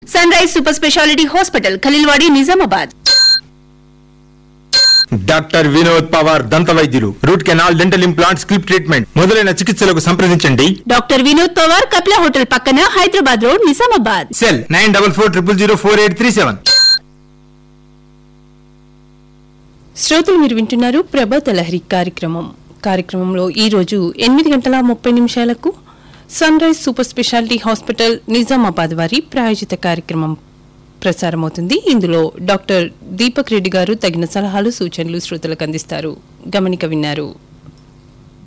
sun rise super speciality hospital Khaleelwadi Nizamabad doctor Vinod Pawar దంత వైద్యులు root canal dental implant స్కిల్ప్ treatment మొదలైన చికిత్సలకు సంప్రదించండి డాక్టర్ వినోద్ పవార్ కపిల హోటల్ పక్కన Hyderabad road Nizamabad cell nine double four triple zero four eight three seven శ్రోతలు మీరు వింటున్నారు ప్రభాత లహరి కార్యక్రమం కార్యక్రమంలో ఈ రోజు ఎనిమిది గంటల ముప్పై నిమిషాలకు sun rise super speciality hospital Nizamabad వారి ప్రాయోజిత కార్యక్రమం ప్రసారమవుతుంది ఇందులో డాక్టర్ దీపక్ రెడ్డి గారు తగిన సలహాలు సూచనలు శ్రోతలకు అందిస్తారు గమనిక విన్నారు